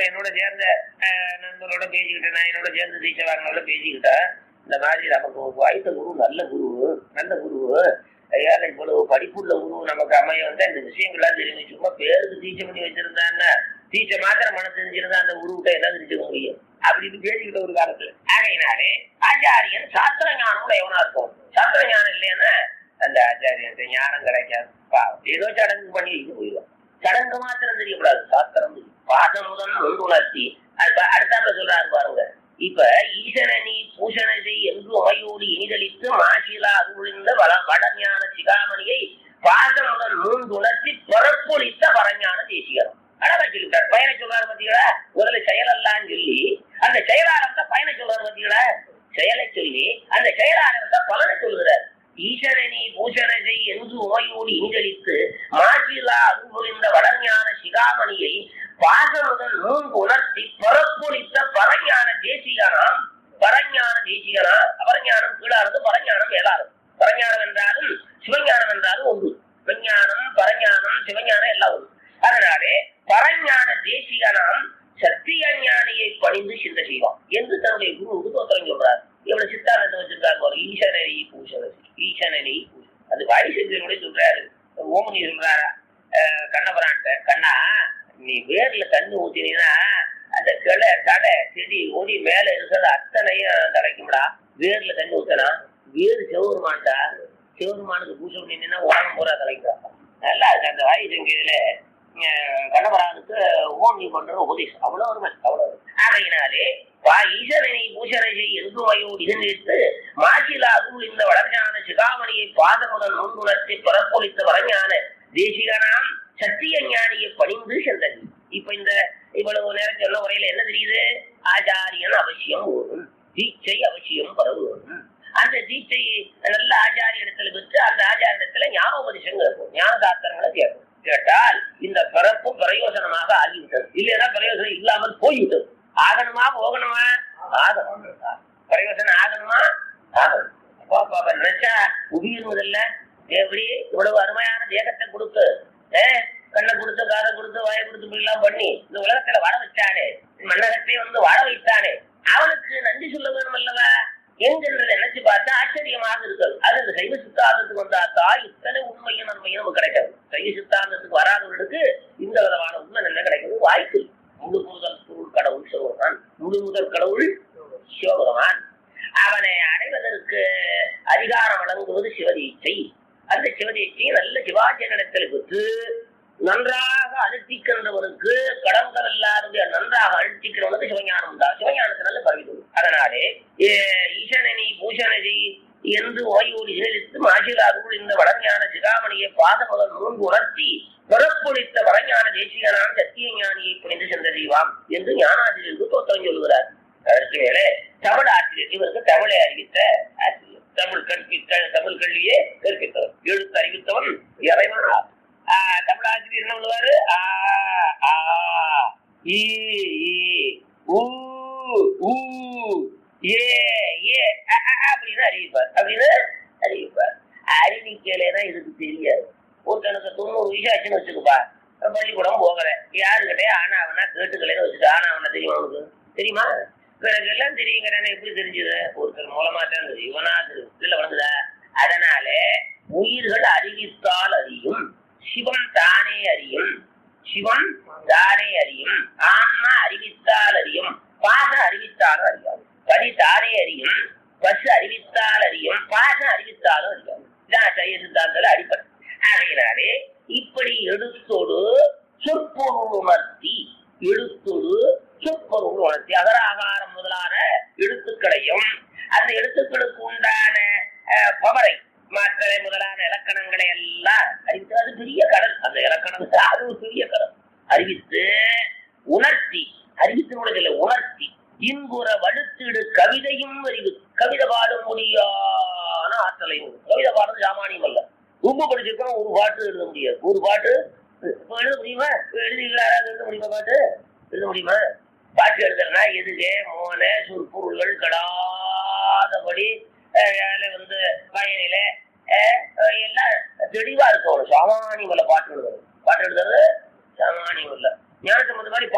என்னோட சேர்ந்த அஹ், நண்பரோட பேசிக்கிட்டேன் நான் என்னோட சேர்ந்து தீட்சை வாங்கினோட பேசிக்கிட்டேன் இந்த மாதிரி நமக்கு ஒரு வாய்த்த குரு நல்ல குரு நல்ல குரு ஏன்னா இவ்வளவு படிப்புள்ள குரு நமக்கு அமைய வந்து அந்த விஷயங்கள்லாம் தெரிஞ்சு சும்மா பேருக்கு டீச்சர் பண்ணி வச்சிருந்தான்னா டீச்சர் மாத்திரம் மன தெரிஞ்சிருந்தா அந்த குருகிட்ட என்ன தெரிஞ்சுக்க முடியும் அப்படின்னு பேசிக்கிட்ட ஒரு காலத்துல ஆகையினாலே ஆச்சாரியன் சாஸ்திர ஞானம் எவனா இருக்கும் சாஸ்திர ஞானம் இல்லைன்னா அந்த ஆச்சாரியன் ஞானம் கிடைக்காது பாவம். ஏதோ சடங்கு பண்ணி இது போயிடும் சடங்கு மாத்திரம் தெரியக்கூடாது சாஸ்திரம் தெரியும். பாசம் முதல் முன்குணர்த்தி அடுத்தாப்ப சொல்றாரு பாருங்க இப்ப ஈசனி பூஷணை என்று உமையோடு இனிதளித்து மாசிலா அருளிந்த வள வடஞான சிகாமணியை பாசம் முதல் மூன்றுணர்த்தி பிறப்பொழித்த பரஞான தேசிகரம் அழகா சொல்லிட்டார் பயண சொல்றாரு பாத்தீங்களா முதல்ல செயலெல்லாம் சொல்லி அந்த செயலாளர் தான் பயண சொல்றாரு பாத்தீங்களா செயலை சொல்லி அந்த செயலாளர் தான் பலனை சொல்கிறார் ஈசனி பூஷணை என்று உமையோடு இனிதளித்து மாசிலா அருள்புரிந்த வடஞான சிகாமணியை பாசமுதல் மூன்று உணர்த்தி பரப்பொழித்த பரஞான தேசிகனாம் பரஞான தேசிகனா அபரஞானம் கீழானது பரஞானம் மேலானது பரஞானம் என்றாலும் சிவஞானம் என்றாலும் ஒன்று விஞ்ஞானம் பரஞானம் சிவஞானம் எல்லாம் ஒன்று அதனாலே பரஞான தேசிகனாம் சத்திய ஞானியை பணிந்து சிந்த செய்வான் என்று தன்னுடைய குருவுக்கு தோத்திரம் சொல்றார் இவ்வளவு சித்தாந்தத்தை வச்சிருக்காரு பாரு ஈசனனை பூஷணி ஈசனனை பூஷணி அது வாய் செஞ்சனுடைய சொல்றாரு ஓமனி சொல்றாரா அஹ் கண்ணபுரான்ட்ட கண்ணா நீ வேர்ல தண்ணி ஊத்தினீங்கன்னா அந்த கிளை தடை செடி ஒடி மேல இருக்கிறது அத்தனையும் தலைக்கும்டா வேர்ல தண்ணி ஊத்தனா வேறு செவருமான்டா சிவருமானுக்கு பூஜை பண்ணினா உலகம் பூரா தலைக்கும் நல்லா இருக்கு அந்த வாயு சங்கீதில கண்ணபரானுக்கு ஓன் நீ பண்ற உபதேசம் அவ்வளவு அருமை அவ்வளவு அருமை. ஆகையினாலே வா ஈசனை பூஷணை செய் எங்குமையோடு இருந்திட்டு மாசிலா அருள் இந்த வளர்ஞான சிகாமணியை பாதமுடன் முன்னுணர்த்தி பிறப்பொழித்த வளஞான தேசிகனாம் சத்திய ஞானியை பணிந்து சென்றது இப்ப இந்த இவ்வளவு நேரம் சொன்ன உரையில என்ன தெரியுது ஆச்சாரியன் அவசியம் வரும் தீட்சை அவசியம் பரவும் அந்த தீட்சை நல்ல ஆச்சாரியத்துல பெற்று அந்த ஆச்சாரியத்துல ஞானோபதேசம் கேட்கும் ஞான சாஸ்திரங்களை கேட்கும் கேட்டால் இந்த பிறப்பு பிரயோஜனமாக ஆகிவிட்டது இல்லைன்னா பிரயோஜனம் இல்லாமல் போய்விட்டது ஆகணுமா போகணுமா ஆகணும் பிரயோஜனம் ஆகணுமா ஆகணும் அப்பா பாப்பா நினைச்சா உயிர்வதில்ல எப்படி இவ்வளவு அருமையான தேகத்தை கொடுத்து ஏ, கண்ணை கொடுத்து காதை கொடுத்து வாயை கொடுத்து இப்படி எல்லாம் பண்ணி இந்த உலகத்துல வாழ வச்சானே மன்னகத்தையே வந்து வாழ வைத்தானே அவனுக்கு நன்றி சொல்ல வேணும் அல்லவா என்கிறத நினைச்சு பார்த்தா ஆச்சரியமாக இருக்கிறது அது இந்த சைவ சித்தாந்தத்துக்கு வந்தாத்தா இத்தனை உண்மையும் நன்மையும் நமக்கு கிடைக்காது சைவ சித்தாந்தத்துக்கு வராதவர்களுக்கு இந்த விதமான உண்மை என்ன கிடைக்கிறது வாய்ப்பு இல்லை. முழு முதல் பொருள் கடவுள் சிவபெருமான் முழு முதல் கடவுள் சிவபெருமான் அவனை அடைவதற்கு அதிகாரம் வழங்குவது சிவதீட்சை அந்த சிவதீட்சையை நல்ல சிவாஜனிடத்தில் பெற்று நன்றாக அழுத்திக்கின்றவனுக்கு கடன்கள் இல்லாத நன்றாக அழுத்திக்கிறவனுக்கு சிவஞானம் தான் சிவஞானத்தினால பரவிடுவது அதனாலே ஏ, ஈசனனி பூஷணி என்று ஓய்வோடு இணைத்து மாசில் அருள் இந்த வடஞான சிகாமணியை பாத முதல் மூன்று உணர்த்தி பிறப்பொழித்த வடஞான தேசிகனான சத்திய ஞானியை புனிந்து சென்ற செய்வாம் என்று ஞானாசிரியருக்கு தோற்றம் சொல்லுகிறார் அதற்கு மேலே தமிழ் ஆசிரியர் இவருக்கு தமிழை அறிவித்த ஆசிரியர் தமிழ் கற்பித்த தமிழ் கல்வியே கற்பித்தவர் எழுத்து அறிவித்தவன் இறைவன் ஆ. ஆ, தமிழ் ஆசிரியர் என்ன பண்ணுவாரு ஆ, ஆ, ஈ, ஈ, ஊ, ஊ, ஏ, ஏ, அ, அ, அ அப்படின்னு அறிவிப்பார் அப்படின்னு அறிவிப்பார் அறிவிக்கலைன்னா இதுக்கு தெரியாது ஒருத்தனுக்கு தொண்ணூறு வயசு ஆச்சுன்னு வச்சுக்கப்பா பள்ளிக்கூடம் போகல யாருக்கிட்டே ஆனா அவனா கேட்டுக்கலைன்னு வச்சுட்டு ஆனா அவனை தெரியுமா உனக்கு தெரியுமா எனக்கு எல்லாம் தெரியுங்கிறேன் எப்படி தெரிஞ்சது ஒருத்தர் மூலமா தான் தெரியும் இவனா தெரியும் இல்ல வணங்குதா அதனால உயிர்கள் அறிவித்தால் அறியும் சிவம் தானே அறியும் சிவம் தானே அறியும் ஆன்மா அறிவித்தால் அறியும் பாசம் அறிவித்தாலும் அறியாது பதி தானே அறியும் பசு அறிவித்தால் அறியும் பாசம் அறிவித்தாலும் அறியாது இதான் சைய சித்தாந்தத்துல அடிப்படை ஆகையினாலே இப்படி எழுத்தோடு சொற்பொருள் உணர்த்தி எழுத்தோடு சொற்பொருள் உணர்த்தி அகராகாரம் முதலான எழுத்துக்களையும் அந்த எழுத்துக்களுக்கு உண்டான அஹ், பவரை மாத்திரை முதலான இலக்கணங்களை எல்லாம் அறிவித்து அது பெரிய கடல் அந்த இலக்கணம் அது ஒரு பெரிய கடல் அறிவித்து உணர்த்தி அறிவித்து உலகில் உணர்த்தி இன்புற வலுத்திடு கவிதையும் அறிவு கவிதை பாட முடியான ஆற்றலையும் கவிதை பாடுறது சாமானியம் அல்ல ரொம்ப படிச்சிருக்கோம் ஒரு பாட்டு எழுத முடியாது ஒரு பாட்டு இப்ப எழுத முடியுமா இப்ப எழுதிங்களா யாராவது எழுத முடியுமா பாட்டு எழுத முடியுமா பாட்டு எழுதுறனா எதுகே மோன சொற்பொருள்கள் கடாதபடி அஹ், அதுல வந்து பயனில அஹ், அஹ், எல்லாம் தெளிவா இருக்கும் சாமானியம் இல்ல பாட்டு எழுதுறது பாட்டு எழுதுறது சாமானியம் இல்ல ஞான சம்பந்த மாதிரி